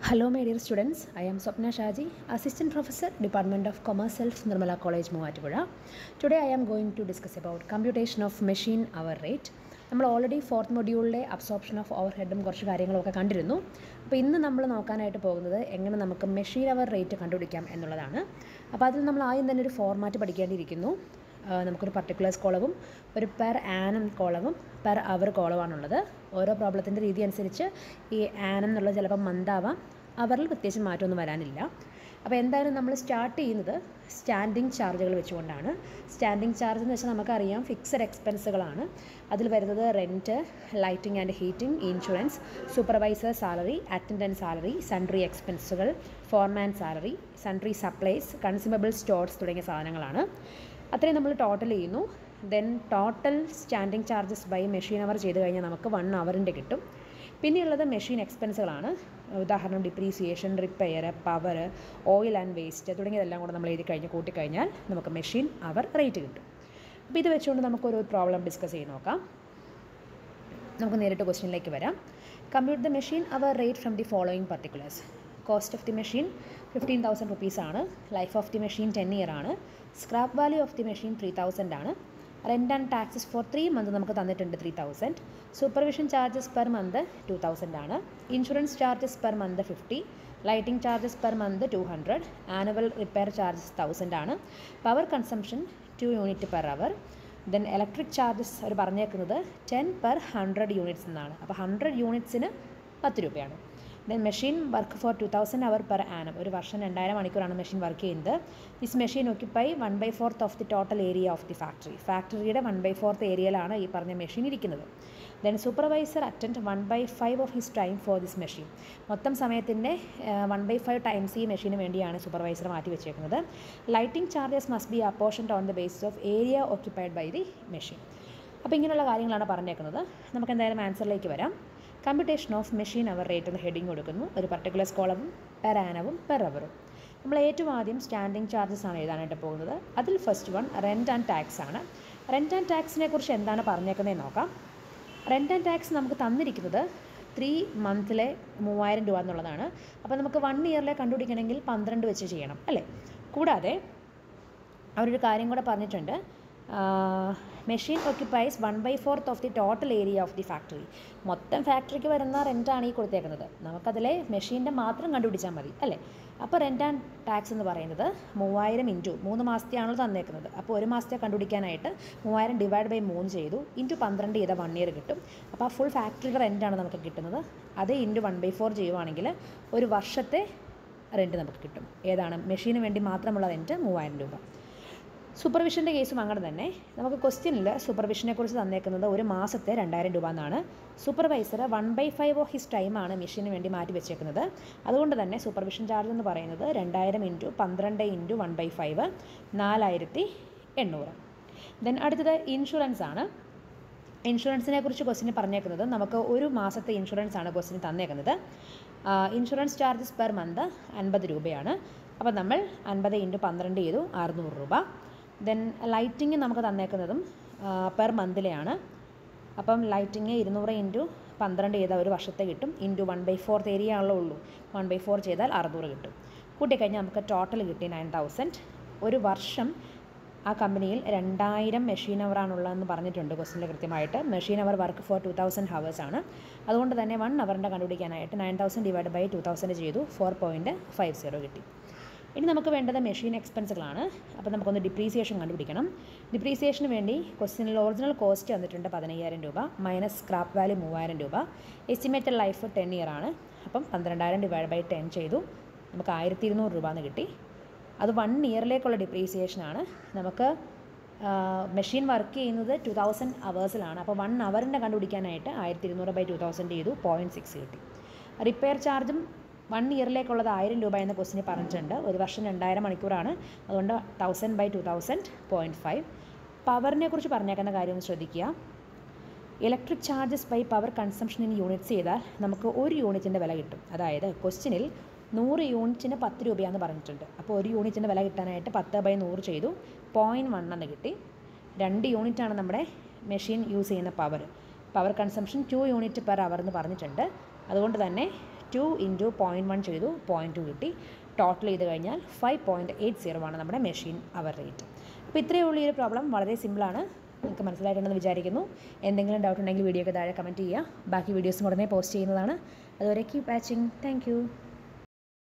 Hello, my dear students. I am Swapna Shaji, Assistant Professor, Department of Commerce, Self, Nirmala College, Movatipura. Today, I am going to discuss about computation of machine hour rate. നമ്മൾ already fourth മൊഡ്യൂളിലെ absorption of over ഹെഡും കുറച്ച് കാര്യങ്ങളൊക്കെ കണ്ടിരുന്നു അപ്പോൾ ഇന്ന് നമ്മൾ നോക്കാനായിട്ട് പോകുന്നത് എങ്ങനെ നമുക്ക് മെഷീൻ അവർ റേറ്റ് കണ്ടുപിടിക്കാം എന്നുള്ളതാണ് അപ്പോൾ അതിൽ നമ്മൾ ആദ്യം തന്നെ ഒരു ഫോർമാറ്റ് പഠിക്കേണ്ടിയിരിക്കുന്നു ആ, നമുക്കൊരു പർട്ടിക്കുലേഴ്സ് കോളവും ഒരു പെർ ആനം കോളവും പെർ അവർ കോളമാണുള്ളത് ഓരോ പ്രോബ്ലത്തിൻ്റെ രീതി അനുസരിച്ച് ഈ ആനം എന്നുള്ളത് ചിലപ്പോൾ മന്താവാം അവറിൽ പ്രത്യേകിച്ച് മാറ്റമൊന്നും വരാനില്ല അപ്പോൾ എന്തായാലും നമ്മൾ സ്റ്റാർട്ട് ചെയ്യുന്നത് സ്റ്റാൻഡിങ് ചാർജുകൾ വെച്ചുകൊണ്ടാണ് സ്റ്റാൻഡിങ് ചാർജ് എന്ന് വെച്ചാൽ നമുക്കറിയാം ഫിക്സഡ് എക്സ്പെൻസുകളാണ് അതിൽ വരുന്നത് rent lighting and heating insurance supervisor salary attendant salary sundry എക്സ്പെൻസുകൾ foreman salary sundry supplies consumable stores തുടങ്ങിയ സാധനങ്ങളാണ് അത്രയും നമ്മൾ ടോട്ടൽ ചെയ്യുന്നു then total standing charges by machine hour ചെയ്ത് കഴിഞ്ഞാൽ നമുക്ക് വൺ അവറിൻ്റെ കിട്ടും പിന്നെയുള്ളത് മെഷീൻ എക്സ്പെൻസുകളാണ് ഉദാഹരണം depreciation repair power oil and waste തുടങ്ങിയതെല്ലാം കൂടെ നമ്മൾ എഴുതി കഴിഞ്ഞ് കൂട്ടിക്കഴിഞ്ഞാൽ നമുക്ക് മെഷീൻ അവർ റേറ്റ് കിട്ടും അപ്പോൾ ഇത് വെച്ചുകൊണ്ട് നമുക്കൊരു പ്രോബ്ലം ഡിസ്കസ് ചെയ്ത് നോക്കാം നമുക്ക് നേരിട്ട് ക്വസ്റ്റ്യനിലേക്ക് വരാം compute the machine hour rate from the following particulars cost of the machine fifteen thousand rupees ആണ് life of the machine ten year ആണ് scrap value of the machine three thousand ആണ് rent and taxes for three month നമുക്ക് തന്നിട്ടുണ്ട് three thousand supervision charges per month two thousand ആണ് insurance charges per month fifty lighting charges per month two hundred annual repair charges thousand ആണ് power consumption two unit per hour then electric charges അവർ പറഞ്ഞേക്കുന്നത് ten per hundred units എന്നാണ് അപ്പോൾ hundred യൂണിറ്റ്സിന് പത്ത് രൂപയാണ് then machine work for two thousand hour per annum ഒരു വർഷം രണ്ടായിരം മണിക്കൂറാണ് മെഷീൻ വർക്ക് ചെയ്യുന്നത് this machine occupy one by fourth of the total area of the factory ഫാക്ടറിയുടെ വൺ ബൈ ഫോർത്ത് ഏരിയയിലാണ് ഈ പറഞ്ഞ മെഷീൻ ഇരിക്കുന്നത് then supervisor attend one by five of his time for this machine മൊത്തം സമയത്തിൻ്റെ one by five times ഈ മെഷീന് വേണ്ടിയാണ് supervisor മാറ്റി വെച്ചേക്കുന്നത് lighting charges must be apportioned on the basis of area occupied by the machine അപ്പോൾ ഇങ്ങനെയുള്ള കാര്യങ്ങളാണ് പറഞ്ഞേക്കുന്നത് നമുക്ക് എന്തായാലും ആൻസറിലേക്ക് വരാം computation of machine hour rate എന്ന ഹെഡിങ് കൊടുക്കുന്നു ഒരു പർട്ടിക്കുലർ കോളവും പെർ ആനവും പെർ അവറും നമ്മൾ ഏറ്റവും ആദ്യം സ്റ്റാൻഡിങ് ചാർജസ് ആണ് എഴുതാനായിട്ട് പോകുന്നത് അതിൽ first one rent and tax ആണ് റെൻറ്റ് ആൻഡ് ടാക്സിനെ കുറിച്ച് എന്താണ് പറഞ്ഞേക്കുന്നതെന്ന് നോക്കാം റെൻറ്റ് ആൻഡ് ടാക്സ് നമുക്ക് തന്നിരിക്കുന്നത് ത്രീ മന്തിലെ മൂവായിരം രൂപ എന്നുള്ളതാണ് അപ്പോൾ നമുക്ക് വൺ ഇയറിലെ കണ്ടുപിടിക്കണമെങ്കിൽ പന്ത്രണ്ട് വെച്ച് ചെയ്യണം അല്ലേ കൂടാതെ അവരൊരു കാര്യം കൂടെ പറഞ്ഞിട്ടുണ്ട് machine occupies one by fourth of the total area of the factory മൊത്തം ഫാക്ടറിക്ക് വരുന്ന റെൻറ്റാണ് ഈ കൊടുത്തേക്കുന്നത് നമുക്കതിലെ മെഷീൻ്റെ മാത്രം കണ്ടുപിടിച്ചാൽ മതി അല്ലേ അപ്പോൾ റെൻറ്റ് ആൻഡ് ടാക്സ് എന്ന് പറയുന്നത് മൂവായിരം ഇൻറ്റു മൂന്ന് മാസത്തെയാണല്ലോ തന്നേക്കുന്നത് അപ്പോൾ ഒരു മാസത്തെ കണ്ടുപിടിക്കാനായിട്ട് മൂവായിരം ഡിവൈഡ് ബൈ മൂന്ന് ചെയ്തു ഇൻറ്റു പന്ത്രണ്ട് ചെയ്താൽ വൺ ഇയർ കിട്ടും അപ്പോൾ ആ ഫുൾ ഫാക്ടറിയുടെ റെൻറ്റാണ് നമുക്ക് കിട്ടുന്നത് അതേ ഇൻറ്റു വൺ ബൈ ഫോർ ചെയ്യുവാണെങ്കിൽ ഒരു വർഷത്തെ റെൻറ്റ് നമുക്ക് കിട്ടും ഏതാണ് മെഷീന് വേണ്ടി മാത്രമുള്ള റെൻറ്റ് മൂവായിരം രൂപ സൂപ്പർവിഷൻ്റെ കേസും അങ്ങനെ തന്നെ നമുക്ക് ക്വസ്റ്റ്യനിൽ സൂപ്പർവിഷനെ കുറിച്ച് തന്നേക്കുന്നത് ഒരു മാസത്തെ രണ്ടായിരം രൂപ എന്നാണ് supervisor one by five of his ടൈമാണ് മെഷീന് വേണ്ടി മാറ്റി വെച്ചേക്കുന്നത് അതുകൊണ്ട് തന്നെ സൂപ്പർവിഷൻ ചാർജ് എന്ന് പറയുന്നത് രണ്ടായിരം ഇൻറ്റു പന്ത്രണ്ട് ഇൻറ്റു വൺ ബൈ ഫൈവ് നാലായിരത്തി എണ്ണൂറ് ദെൻ അടുത്തത് ഇൻഷുറൻസ് ആണ് ഇൻഷുറൻസിനെ കുറിച്ച് ക്വസ്റ്റിന് പറഞ്ഞേക്കുന്നത് നമുക്ക് ഒരു മാസത്തെ ഇൻഷുറൻസ് ആണ് ക്വസ്റ്റിന് തന്നേക്കുന്നത് ഇൻഷുറൻസ് ചാർജസ് പെർ മന്ത് അൻപത് രൂപയാണ് അപ്പോൾ നമ്മൾ അൻപത് ഇൻറ്റു പന്ത്രണ്ട് ചെയ്തു അറുന്നൂറ് രൂപ ദെൻ ലൈറ്റിങ് നമുക്ക് തന്നേക്കുന്നതും പെർ മന്തിലെയാണ് അപ്പം ലൈറ്റിങ് ഇരുന്നൂറ് ഇൻറ്റു പന്ത്രണ്ട് ചെയ്താൽ ഒരു വർഷത്തെ കിട്ടും into one by fourth area ആണല്ലോ ഉള്ളൂ വൺ ബൈ ഫോർ ചെയ്താൽ അറുന്നൂറ് കിട്ടും കൂട്ടിക്കഴിഞ്ഞാൽ നമുക്ക് ടോട്ടൽ കിട്ടി നയൻ തൗസൻഡ് ഒരു വർഷം ആ കമ്പനിയിൽ രണ്ടായിരം മെഷീൻ അവറാണുള്ളതെന്ന് പറഞ്ഞിട്ടുണ്ട് ക്വസ്റ്റിനിൽ കൃത്യമായിട്ട് machine hour work for two thousand hours ആണ് അതുകൊണ്ട് തന്നെ വൺ അവറിൻ്റെ കണ്ടുപിടിക്കാനായിട്ട് nine thousand divide by two thousand ചെയ്തു ഫോർ പോയിൻറ്റ് ഫൈവ് സീറോ കിട്ടി ഇനി നമുക്ക് വേണ്ടത് മെഷീൻ എക്സ്പെൻസുകളാണ് അപ്പോൾ നമുക്കൊന്ന് ഡിപ്രീസിയേഷൻ കണ്ടുപിടിക്കണം ഡിപ്രീസിയേഷന് വേണ്ടി ക്വസ്റ്റ്യനിൽ ഒറിജിനൽ കോസ്റ്റ് വന്നിട്ടുണ്ട് പതിനയ്യായിരം രൂപ മൈനസ് സ്ക്രാപ്പ് വാല്യൂ മൂവായിരം രൂപ എസ്റ്റിമേറ്റഡ് ലൈഫ് ടെൻ ഇയർ ആണ് അപ്പം പന്ത്രണ്ടായിരം ഡിവൈഡ് ബൈ ടെൻ ചെയ്തു നമുക്ക് ആയിരത്തി ഇരുന്നൂറ് രൂപ എന്ന് കിട്ടി അത് വൺ ഇയറിലേക്കുള്ള ഡിപ്രീസിയേഷനാണ് നമുക്ക് മെഷീൻ വർക്ക് ചെയ്യുന്നത് ടു തൗസൻഡ് അവേഴ്സിലാണ് അപ്പോൾ വൺ അവറിൻ്റെ കണ്ടുപിടിക്കാനായിട്ട് ആയിരത്തി ഇരുന്നൂറ് ബൈ ടു തൗസൻഡ് ചെയ്തു പോയിൻറ്റ് സിക്സ് കിട്ടി റിപ്പയർ ചാർജും വൺ ഇയറിലേക്കുള്ളത് ആയിരം രൂപ എന്ന ക്വസ്റ്റിന് പറഞ്ഞിട്ടുണ്ട് ഒരു വർഷം രണ്ടായിരം മണിക്കൂറാണ് അതുകൊണ്ട് thousand by two thousand point five പവറിനെ കുറിച്ച് പറഞ്ഞേക്കുന്ന കാര്യം ഒന്ന് ശ്രദ്ധിക്കുക electric charges by power consumption in units ചെയ്താൽ നമുക്ക് ഒരു യൂണിറ്റിൻ്റെ വില കിട്ടും അതായത് ക്വസ്റ്റിനിൽ നൂറ് യൂണിറ്റിന് പത്ത് രൂപയാണെന്ന് പറഞ്ഞിട്ടുണ്ട് അപ്പോൾ ഒരു യൂണിറ്റിൻ്റെ വില കിട്ടാനായിട്ട് പത്ത് ബൈ നൂറ് ചെയ്തു പോയിൻറ്റ് വൺ എന്ന് കിട്ടി രണ്ട് യൂണിറ്റാണ് നമ്മുടെ മെഷീൻ യൂസ് ചെയ്യുന്ന power power consumption two unit per hour എന്ന് പറഞ്ഞിട്ടുണ്ട് അതുകൊണ്ട് തന്നെ ടു ഇൻറ്റു പോയിൻറ്റ് വൺ ചെയ്തു പോയിൻറ്റ് ടു കിട്ടി ടോട്ടൽ ചെയ്ത് കഴിഞ്ഞാൽ ഫൈവ് പോയിൻറ്റ് എയ്റ്റ് സീറോ ആണ് നമ്മുടെ മെഷീൻ അവർ റേറ്റ് അപ്പോൾ ഇത്രയേ ഉള്ളൂ ഈ ഒരു പ്രോബ്ലം വളരെ സിമ്പിളാണ് നിങ്ങൾക്ക് മനസ്സിലായിട്ടുണ്ടെന്ന് വിചാരിക്കുന്നു എന്തെങ്കിലും ഡൗട്ട് ഉണ്ടെങ്കിൽ വീഡിയോ ഒക്കെ താഴെ കമൻറ്റ് ചെയ്യുക ബാക്കി വീഡിയോസും ഉടനെ പോസ്റ്റ് ചെയ്യുന്നതാണ് അതുവരെ കീപ് വാച്ചിങ് താങ്ക്